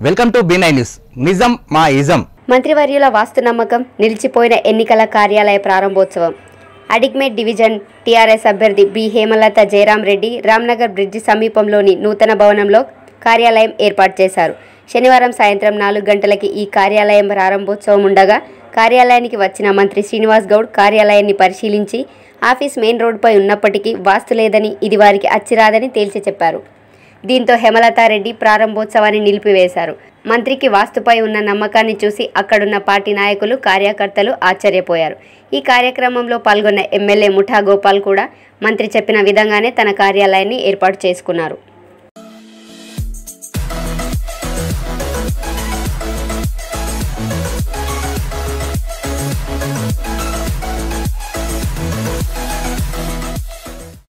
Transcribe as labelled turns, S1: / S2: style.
S1: welcome to B nine news నిజం మా ism
S2: మంత్రివర్యుల వాస్తు నమ్మకం నిలిచిపోయిన ఎన్నికల కార్యాలయ ప్రారంభోత్సవం అడిగ్మేట్ డివిజన్ టీఆర్ఎస్ అభ్యర్థి బి హేమలత జయరాం రెడ్డి రామ్నగర్ బ్రిడ్జి సమీపంలోని నూతన భవనంలో కార్యాలయం ఏర్పాటు చేశారు శనివారం సాయంత్రం నాలుగు గంటలకి ఈ కార్యాలయం ప్రారంభోత్సవం ఉండగా కార్యాలయానికి వచ్చిన మంత్రి శ్రీనివాస్ గౌడ్ కార్యాలయాన్ని పరిశీలించి ఆఫీస్ మెయిన్ రోడ్డుపై ఉన్నప్పటికీ వాస్తు లేదని ఇది వారికి అచ్చిరాదని తేల్చి చెప్పారు దీంతో హేమలతారెడ్డి ప్రారంభోత్సవాన్ని నిలిపివేశారు మంత్రికి వాస్తుపై ఉన్న నమ్మకాన్ని చూసి అక్కడున్న పార్టీ నాయకులు కార్యకర్తలు ఆశ్చర్యపోయారు ఈ కార్యక్రమంలో పాల్గొన్న ఎమ్మెల్యే ముఠా గోపాల్ కూడా మంత్రి చెప్పిన విధంగానే తన కార్యాలయాన్ని ఏర్పాటు చేసుకున్నారు